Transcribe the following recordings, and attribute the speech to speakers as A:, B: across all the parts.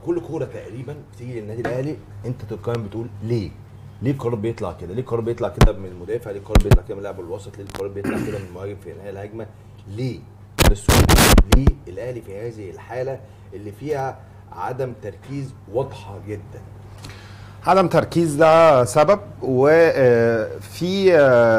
A: كل كوره تقريبا بتيجي للنادي الاهلي انت تلقائيا بتقول ليه؟ ليه القرار بيطلع كده؟ ليه القرار بيطلع كده من المدافع؟ ليه القرار بيطلع كده من اللاعب الوسط؟ ليه القرار بيطلع كده من المهاجم في انهاء الهجمه؟ ليه؟ السؤال ليه الاهلي في هذه الحاله اللي فيها عدم تركيز واضحه جدا؟
B: عدم تركيز ده سبب وفي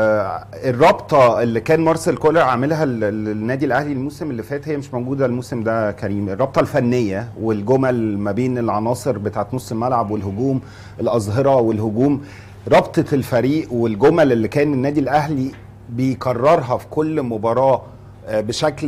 B: الرابطه اللي كان مارسيل كولر عاملها للنادي الاهلي الموسم اللي فات هي مش موجوده الموسم ده كريم الرابطه الفنيه والجمل ما بين العناصر بتاعت نص الملعب والهجوم الاظهره والهجوم رابطه الفريق والجمل اللي كان النادي الاهلي بيكررها في كل مباراه بشكل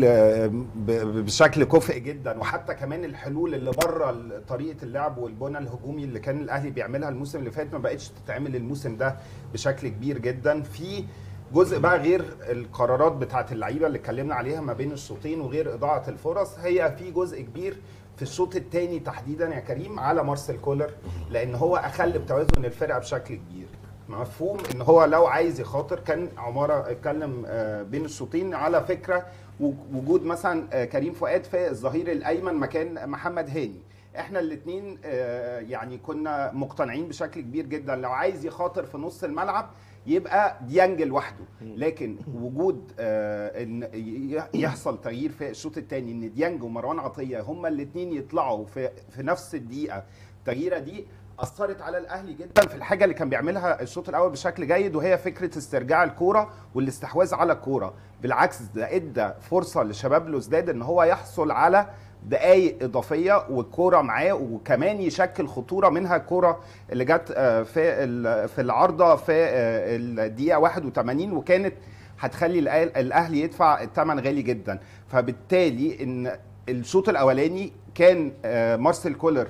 B: بشكل كفء جدا وحتى كمان الحلول اللي بره طريقه اللعب والبنى الهجومي اللي كان الاهلي بيعملها الموسم اللي فات ما بقتش تتعمل الموسم ده بشكل كبير جدا في جزء بقى غير القرارات بتاعه اللعيبه اللي اتكلمنا عليها ما بين الشوطين وغير اضاعه الفرص هي في جزء كبير في الشوط الثاني تحديدا يا كريم على مارسيل كولر لان هو اخل بتوازن الفرقه بشكل كبير مفهوم ان هو لو عايز يخاطر كان عماره اتكلم بين الشوطين على فكره وجود مثلا كريم فؤاد في الظهير الايمن مكان محمد هاني احنا الاثنين يعني كنا مقتنعين بشكل كبير جدا لو عايز يخاطر في نص الملعب يبقى ديانج لوحده لكن وجود ان يحصل تغيير في الشوط الثاني ان ديانج ومروان عطيه هما الاثنين يطلعوا في في نفس الدقيقه التغييره دي اثرت على الاهلي جدا في الحاجه اللي كان بيعملها الشوط الاول بشكل جيد وهي فكره استرجاع الكوره والاستحواذ على الكوره بالعكس ده ادى فرصه لشباب لوزداد ان هو يحصل على دقائق اضافيه والكوره معاه وكمان يشكل خطوره منها الكوره اللي جت في في العارضه في الدقيقه 81 وكانت هتخلي الاهلي يدفع الثمن غالي جدا فبالتالي ان الشوط الاولاني كان مارسيل كولر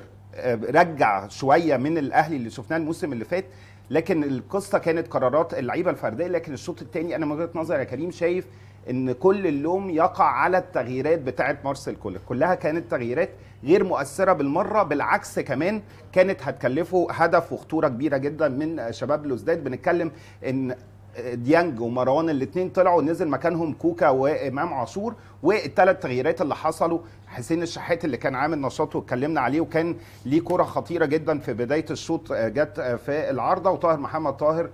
B: رجع شويه من الاهلي اللي شفناه الموسم اللي فات لكن القصه كانت قرارات اللعيبه الفرديه لكن الشوط الثاني انا من وجهه نظري يا كريم شايف ان كل اللوم يقع على التغييرات بتاعه مارسيل كولر كلها كانت تغييرات غير مؤثره بالمره بالعكس كمان كانت هتكلفه هدف وخطوره كبيره جدا من شباب لوزداد بنتكلم ان ديانج ومروان الاثنين طلعوا نزل مكانهم كوكا وامام عاشور والثلاث تغييرات اللي حصلوا حسين الشحات اللي كان عامل نشاط واتكلمنا عليه وكان ليه كره خطيره جدا في بدايه الشوط جت في العارضه وطاهر محمد طاهر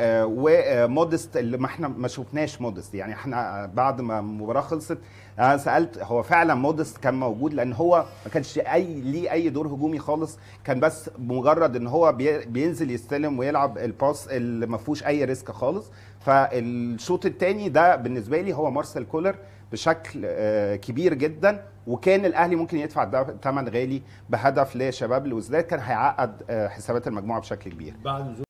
B: ومودست اللي ما احنا ما شفناش مودست يعني احنا بعد ما المباراه خلصت انا سالت هو فعلا مودست كان موجود لان هو ما كانش اي ليه اي دور هجومي خالص كان بس مجرد ان هو بينزل يستلم ويلعب الباس اللي ما فيهوش اي ريسك خالص فالشوط الثاني ده بالنسبه لي هو مارسيل كولر بشكل كبير جدا وكان الاهلي ممكن يدفع ثمن غالي بهدف لشباب الوزداد كان هيعقد حسابات المجموعه بشكل كبير
A: بعد